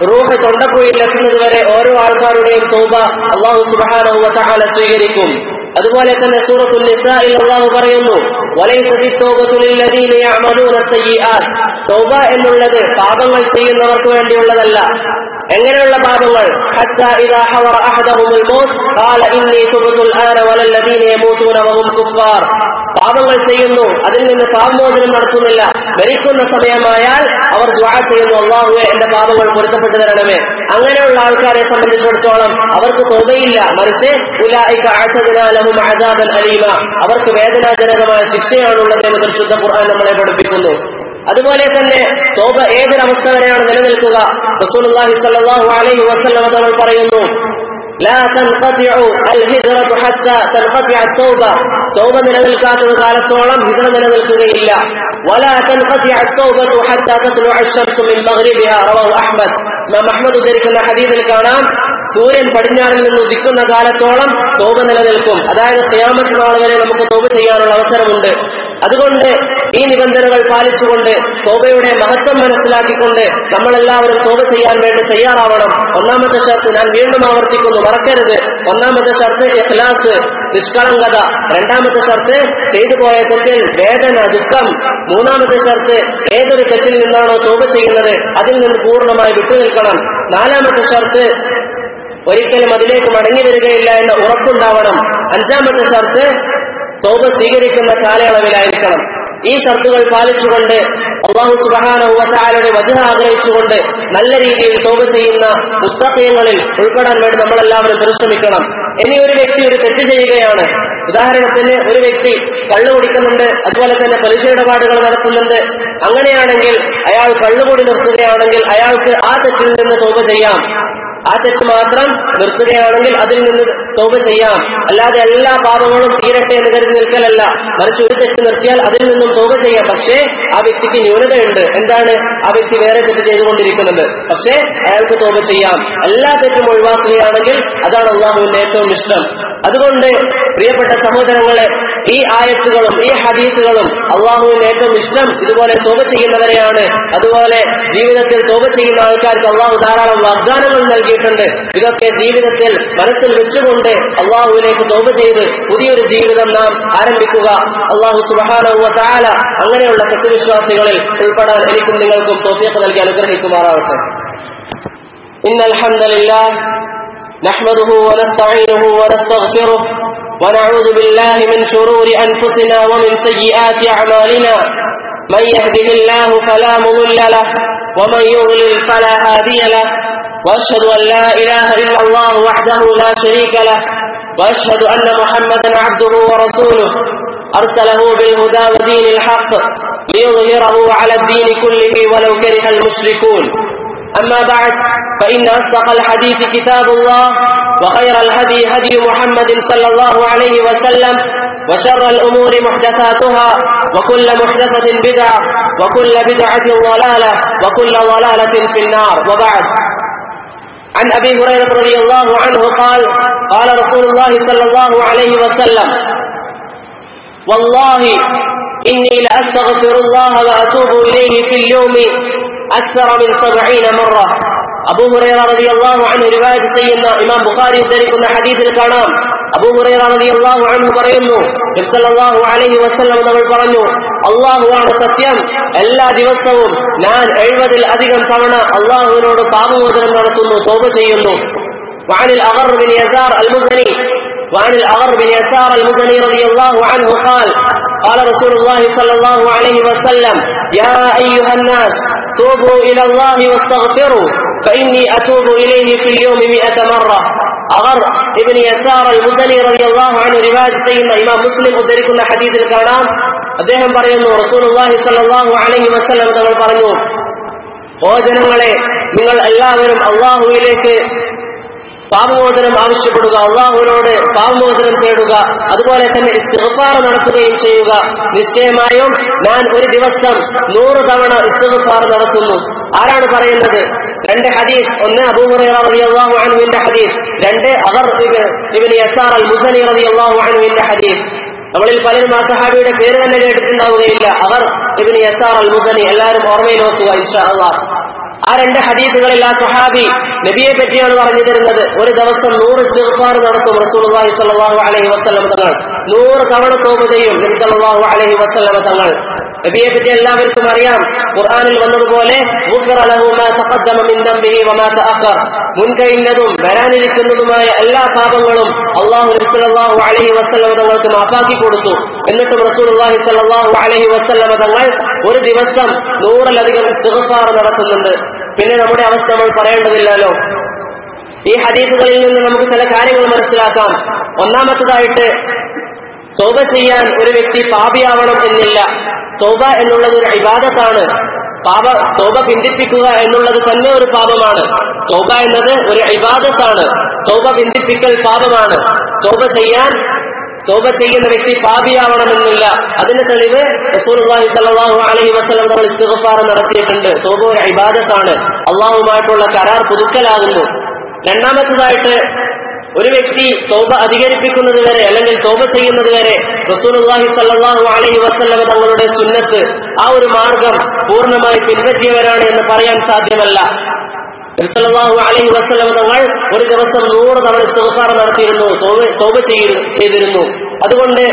Speaker 1: റൂഹ് തൊണ്ടക്കുഴിയിൽ എത്തുന്നത് വരെ ഓരോ ആൾക്കാരുടെയും തോബ അള്ളാഹു സുബാനഹു വതആല സ്വീകരിക്കും അതുപോലെ തന്നെ സൂറത്തുൽ നിസായിൽ അള്ളാഹു പറയുന്നു വലൈസതി തൗബത്തു ലില്ലദീന യഅമലൂന സയ്യിആത്ത് തൗബ എന്നുള്ളത് പാപങ്ങൾ ചെയ്യുന്നവർക്ക് വേണ്ടിയുള്ളതല്ല എങ്ങനെയുള്ള പാപങ്ങൾ ഹത്താ ഇദാ ഹവറ അഹദഹുമുൽ മൗത്ത് ഖാല ഇന്നി തുബ്തു الآن ولا الذين يموتون وهم كفار പാപങ്ങൾ ചെയ്യുന്നു അതിൽ നിന്ന് പാപമോചനം നടത്തുന്നില്ല മരിക്കുന്ന സമയമായാൽ അവർ ദ്വാ ചെയ്യുന്നു അള്ളാഹുവെ എന്റെ പാപങ്ങൾ പൊരുത്തപ്പെട്ടു തരണമേ അങ്ങനെയുള്ള ആൾക്കാരെ സംബന്ധിച്ചിടത്തോളം അവർക്ക് തോബയില്ല മറിച്ച് ഉലായിക അഅ്തദ്നാലഹും അദാബൻ അലീമ അവർക്ക് വേദനാജനകമായ ശിക്ഷയാണുള്ളത് എന്ന് പരിശുദ്ധ ഖുർആൻ നമ്മളെ പഠിപ്പിക്കുന്നു അതുപോലെ തന്നെ തോബ ഏതൊരവസ്ഥ വരെയാണ് നിലനിൽക്കുക റസൂലുള്ളാഹി സ്വല്ലല്ലാഹു അലൈഹി വസല്ലം തങ്ങൾ പറയുന്നു لا تنقطع الهجرة حتى تنقطع التوبة توبة നിലനിൽക്കാത്തൊരു കാലത്തോളം ഹിജറ നിലനിൽക്കുകയില്ല ولا تنقطع التوبة حتى تطلع الشمس من مغربها رواه أحمد ഇമാം അഹ്മദ് ഉദ്ധരിക്കുന്ന ഹദീദിൽ കാണാം സൂര്യൻ പടിഞ്ഞാറിൽ നിന്ന് ഉദിക്കുന്ന കാലത്തോളം തോപ നിലനിൽക്കും അതായത് ഖിയാമത്ത് നാൾ വരെ നമുക്ക് തോപ ചെയ്യാനുള്ള അവസരമുണ്ട് അതുകൊണ്ട് ഈ നിബന്ധനകൾ പാലിച്ചുകൊണ്ട് തോബയുടെ മഹത്വം മനസ്സിലാക്കിക്കൊണ്ട് നമ്മളെല്ലാവരും തോബ ചെയ്യാൻ വേണ്ടി തയ്യാറാവണം ഒന്നാമത്തെ ഷർത്ത് ഞാൻ വീണ്ടും ആവർത്തിക്കുന്നു മറക്കരുത് ഒന്നാമത്തെ ഷർത്ത് ഇഖ്ലാസ് നിഷ്കളങ്കത രണ്ടാമത്തെ ഷർത്ത് ചെയ്തു പോയ തെറ്റിൽ വേദന ദുഃഖം മൂന്നാമത്തെ ഷർത്ത് ഏതൊരു തെറ്റിൽ നിന്നാണോ തോപ ചെയ്യുന്നത് അതിൽ നിന്ന് പൂർണ്ണമായി വിട്ടുനിൽക്കണം നാലാമത്തെ ഷർത്ത് ഒരിക്കലും അതിലേക്ക് മടങ്ങി വരികയില്ല എന്ന ഉറപ്പുണ്ടാവണം അഞ്ചാമത്തെ ഷർത്ത് തോപ സ്വീകരിക്കുന്ന കാലയളവിലായിരിക്കണം ഈ ഷർത്തുകൾ പാലിച്ചുകൊണ്ട് അള്ളാഹു സുബാനുവറ്റാലയുടെ വചന ആഗ്രഹിച്ചുകൊണ്ട് നല്ല രീതിയിൽ തോപ ചെയ്യുന്ന പുസ്തകങ്ങളിൽ ഉൾപ്പെടാൻ വേണ്ടി നമ്മളെല്ലാവരും പരിശ്രമിക്കണം ഇനി ഒരു വ്യക്തി ഒരു തെറ്റ് ചെയ്യുകയാണ് ഉദാഹരണത്തിന് ഒരു വ്യക്തി കള്ളു കുടിക്കുന്നുണ്ട് അതുപോലെ തന്നെ പലിശ ഇടപാടുകൾ നടത്തുന്നുണ്ട് അങ്ങനെയാണെങ്കിൽ അയാൾ കള്ളുകൂടി നിർത്തുകയാണെങ്കിൽ അയാൾക്ക് ആ തെറ്റിൽ നിന്ന് തോപ ചെയ്യാം ആ തെറ്റ് മാത്രം നിർത്തുകയാണെങ്കിൽ അതിൽ നിന്ന് തോപ ചെയ്യാം അല്ലാതെ എല്ലാ പാപങ്ങളും തീരട്ടെ എന്ന് കരുതി നിൽക്കലല്ല മറിച്ച് ഒരു തെറ്റ് നിർത്തിയാൽ അതിൽ നിന്നും തോപ ചെയ്യാം പക്ഷേ ആ വ്യക്തിക്ക് ന്യൂനതയുണ്ട് എന്താണ് ആ വ്യക്തി വേറെ തെറ്റ് ചെയ്തുകൊണ്ടിരിക്കുന്നത് പക്ഷേ അയാൾക്ക് തോപ ചെയ്യാം എല്ലാ തെറ്റും ഒഴിവാക്കുകയാണെങ്കിൽ അതാണ് അള്ളാഹുവിന്റെ ഏറ്റവും ഇഷ്ടം അതുകൊണ്ട് പ്രിയപ്പെട്ട സഹോദരങ്ങളെ ഈ ആയത്തുകളും ഈ ഹദീസുകളും അള്ളാഹുവിന് ഏറ്റവും ഇഷ്ടം ഇതുപോലെ തോപ ചെയ്യുന്നവരെയാണ് അതുപോലെ ജീവിതത്തിൽ തോപ ചെയ്യുന്ന ആൾക്കാർക്ക് അള്ളാഹു ധാരാളം വാഗ്ദാനങ്ങൾ നൽകിയിട്ടുണ്ട് ഇതൊക്കെ ജീവിതത്തിൽ മനസ്സിൽ വെച്ചുകൊണ്ട് അള്ളാഹുവിലേക്ക് തോപ ചെയ്ത് പുതിയൊരു ജീവിതം നാം ആരംഭിക്കുക അള്ളാഹു സുബാനവുവ താല അങ്ങനെയുള്ള സത്യവിശ്വാസികളിൽ ഉൾപ്പെടാൻ എനിക്കും നിങ്ങൾക്കും തോഫിയൊക്കെ നൽകി അനുഗ്രഹിക്കുമാറാവട്ടെ إن الحمد لله نحمده ونستعينه ونستغفره ونعوذ بالله من شرور أنفسنا ومن سيئات أعمالنا من يهده الله فلا مضل له ومن يضلل فلا هادي له وأشهد أن لا إله إلا الله وحده لا شريك له وأشهد أن محمدا عبده ورسوله أرسله بالهدى ودين الحق ليظهره على الدين كله ولو كره المشركون أما بعد فإن أصدق الحديث كتاب الله وخير الهدي هدي محمد صلى الله عليه وسلم وشر الأمور محدثاتها وكل محدثة بدعة وكل بدعة ضلالة وكل ضلالة في النار وبعد عن أبي هريرة رضي الله عنه قال قال رسول الله صلى الله عليه وسلم والله إني لأستغفر الله وأتوب إليه في اليوم أكثر من سبعين مرة അബൂ ഹുറൈറ റളിയല്ലാഹു അൻഹു റിവായത്ത് ചെയ്യുന്ന ഇമാം ബുഖാരി ഉദ്ധരിക്കുന്ന ഹദീസിൽ കാണാം അബൂ ഹുറൈറ റളിയല്ലാഹു അൻഹു പറയുന്നു നബി സല്ലല്ലാഹു അലൈഹി വസല്ലം തങ്ങൾ പറഞ്ഞു അള്ളാഹുവാണ് സത്യം എല്ലാ ദിവസവും ഞാൻ എഴുപതിൽ അധികം തവണ അള്ളാഹുവിനോട് പാപമോചനം നടത്തുന്നു തോപ ചെയ്യുന്നു وعن الأغر بن يزار المزني وعن الأغر بن يسار المزني رضي الله عنه قال قال رسول الله صلى الله عليه وسلم يا أيها الناس توبوا إلى الله واستغفروا فإني أتوب إليه في اليوم مئة مرة أغر ابن يسار المزني رضي الله عنه رواية سيدنا إمام مسلم ഉദ്ധരിക്കുന്ന ഹദീസിൽ കാണാം അദ്ദേഹം പറയുന്നു റസൂലുള്ളാഹി സ്വല്ലല്ലാഹു അലൈഹി വസല്ലം തങ്ങൾ പറഞ്ഞു ഓ ജനങ്ങളെ നിങ്ങൾ എല്ലാവരും അള്ളാഹുവിലേക്ക് പാപമോചനം ആവശ്യപ്പെടുക അള്ളാഹുവിനോട് പാപമോചനം തേടുക അതുപോലെ തന്നെ ഇസ്തിഗ്ഫാർ നടത്തുകയും ചെയ്യുക നിശ്ചയമായും ഞാൻ ഒരു ദിവസം നൂറ് തവണ ഇസ്തിഗ്ഫാർ നടത്തുന്നു ആരാണ് പറയുന്നത് രണ്ട് ഹദീസ് ഒന്ന് അബൂഹുറൈറ റളിയല്ലാഹു അൻഹുവിന്റെ ഹദീസ് രണ്ട് അഗർ ഇബ്നു യസാർ അൽ മുസനി റളിയല്ലാഹു അൻഹുവിന്റെ ഹദീസ് നമ്മളിൽ പലരും ആ സഹാബിയുടെ പേര് തന്നെ കേട്ടിട്ടുണ്ടാവുകയില്ല അവർ ഇബ്നു യസാർ അൽ മുസനി എല്ലാവരും ഓർമ്മയിൽ വെക്കുക ഇൻഷാ അള്ളാഹ് ആ രണ്ട് ഹദീസുകളിൽ ആ സുഹാബി നബിയെ പറ്റിയാണ് പറഞ്ഞു തരുന്നത് ഒരു ദിവസം നൂറ് ഇസ്തിഗ്ഫാർ നടത്തും റസൂലുള്ളാഹി സ്വല്ലല്ലാഹു അലൈഹി വസല്ലം തങ്ങൾ നൂറ് തവണ തോപ ചെയ്യും നബി സല്ലല്ലാഹു അലൈഹി വസല്ലം തങ്ങൾ നബിയെ പറ്റി എല്ലാവർക്കും അറിയാം ഖുർആനിൽ വന്നതുപോലെ ഗുഫിറ ലഹു മാ തഖദ്ദമ മിൻ ദംബിഹി വമാ തഅഖർ മുൻകഴിഞ്ഞതും വരാനിരിക്കുന്നതുമായ എല്ലാ പാപങ്ങളും അള്ളാഹു നബി സല്ലല്ലാഹു അലൈഹി വസല്ലം തങ്ങൾക്ക് മാപ്പാക്കി കൊടുത്തു എന്നിട്ടും റസൂലുള്ളാഹി സ്വല്ലല്ലാഹു അലൈഹി വസല്ലം തങ്ങൾ ഒരു ദിവസം നൂറിലധികം ഇസ്തിഗ്ഫാർ നടത്തുന്നുണ്ട് പിന്നെ നമ്മുടെ അവസ്ഥ നമ്മൾ പറയേണ്ടതില്ലല്ലോ ഈ ഹദീസുകളിൽ നിന്ന് നമുക്ക് ചില കാര്യങ്ങൾ മനസ്സിലാക്കാം ഒന്നാമത്തതായിട്ട് തോബ ചെയ്യാൻ ഒരു വ്യക്തി പാപിയാവണം എന്നില്ല തോബ എന്നുള്ളത് ഒരു ഇബാദത്താണ് പാപ തോബ പിന്തിപ്പിക്കുക എന്നുള്ളത് തന്നെ ഒരു പാപമാണ് തോബ എന്നത് ഒരു ഇബാദത്താണ് തോബ പിന്തിപ്പിക്കൽ പാപമാണ് തോബ ചെയ്യാൻ തോബ ചെയ്യുന്ന വ്യക്തി പാപിയാവണമെന്നില്ല അതിന്റെ തെളിവ് റസൂലുള്ളാഹി സ്വല്ലല്ലാഹു അലൈഹി വസല്ലം നമ്മൾ ഇസ്തിഗ്ഫാർ നടത്തിയിട്ടുണ്ട് തോബ ഒരു ഇബാദത്താണ് അള്ളാഹുമായിട്ടുള്ള കരാർ പുതുക്കലാകുന്നു രണ്ടാമത്തതായിട്ട് ഒരു വ്യക്തി തോബ അധികരിപ്പിക്കുന്നത് വരെ അല്ലെങ്കിൽ തോബ ചെയ്യുന്നത് വരെ റസൂലുള്ളാഹി സല്ലല്ലാഹു അലൈഹി വസല്ലം തങ്ങളുടെ സുന്നത്ത് ആ ഒരു മാർഗം പൂർണ്ണമായി പിൻപറ്റിയവരാണ് എന്ന് പറയാൻ സാധ്യമല്ല നബിസല്ലാഹു അലൈഹി വസല്ലം തങ്ങൾ ഒരു ദിവസം നൂറ് തവണ ഇസ്തിഗ്ഫാർ നടത്തിയിരുന്നു തോബ- തോബ ചെയ്യി- ചെയ്തിരുന്നു അതുകൊണ്ട്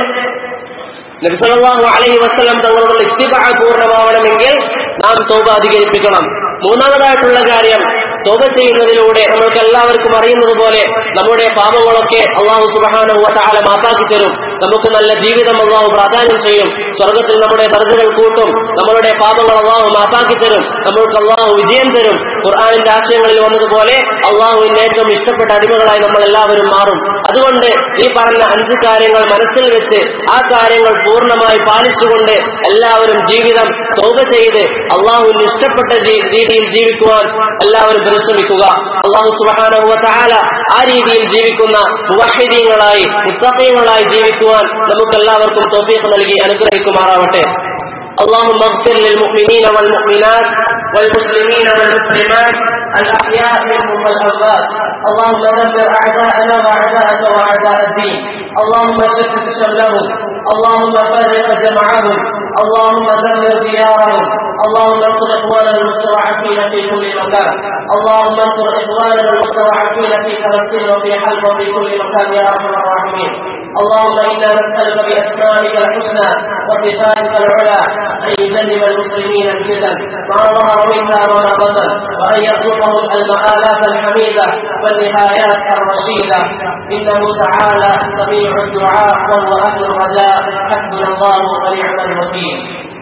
Speaker 1: നബിസല്ലാഹു അലൈഹി വസല്ലം തങ്ങളുടെ ഇത്തിബാ പൂർണ്ണമാവണമെങ്കിൽ നാം തോബ അധികരിപ്പിക്കണം മൂന്നാമതായിട്ടുള്ള കാര്യം തോബ ചെയ്യുന്നതിലൂടെ നമ്മൾക്ക് എല്ലാവർക്കും അറിയുന്നത് പോലെ നമ്മുടെ പാപങ്ങളൊക്കെ അള്ളാഹു സുബഹാനഹു വതആല മാപ്പാക്കി തരും നമുക്ക് നല്ല ജീവിതം അള്ളാഹു പ്രാധാന്യം ചെയ്യും സ്വർഗത്തിൽ നമ്മുടെ ദർജകൾ കൂട്ടും നമ്മളുടെ പാപങ്ങൾ അള്ളാഹു മാപ്പാക്കി തരും നമ്മൾക്ക് അള്ളാഹു വിജയം തരും ഖുർആാനിന്റെ ആശയങ്ങളിൽ വന്നതുപോലെ അള്ളാഹുവിന്റെ ഏറ്റവും ഇഷ്ടപ്പെട്ട അടിമകളായി നമ്മൾ എല്ലാവരും മാറും അതുകൊണ്ട് ഈ പറഞ്ഞ അഞ്ച് കാര്യങ്ങൾ മനസ്സിൽ വെച്ച് ആ കാര്യങ്ങൾ പൂർണ്ണമായി പാലിച്ചുകൊണ്ട് എല്ലാവരും ജീവിതം തോപ ചെയ്ത് അള്ളാഹുവിന് ഇഷ്ടപ്പെട്ട രീ- രീതിയിൽ ജീവിക്കുവാൻ എല്ലാവരും പരിശ്രമിക്കുക അള്ളാഹു സുബാനഹുവ ചാല ആ രീതിയിൽ ജീവിക്കുന്ന മുവഹിദീങ്ങളായി മുത്തഖീങ്ങളായി ജീവിക്കുവാൻ നമുക്ക് എല്ലാവർക്കും തോഫീഖ് നൽകി അനുഗ്രഹിക്കുമാറാവട്ടെ اللهم اغفر للمؤمنين والمؤمنات والمسلمين والمسلمات الأحياء منهم والأموات اللهم دمر أعداءنا وأعداءك وأعداء الدين اللهم شتت شملهم اللهم فرق جمعهم اللهم دمر ديارهم اللهم انصر إخواننا المستضعفين في كل مكان اللهم انصر إخواننا المستضعفين في فلسطين وفي حلب وفي كل مكان يا أرحم الراحمين اللهم إنا نسألك بأسمائك الحسنى وصفاتك العلى أن يجنب المسلمين الفتن ما ظهر منها وما بطن وأن يرزقهم المآلات الحميدة والنهايات الرشيدة إنه تعالى سميع الدعاء وهو أهل الرجاء حسبنا الله ونعم الوكيل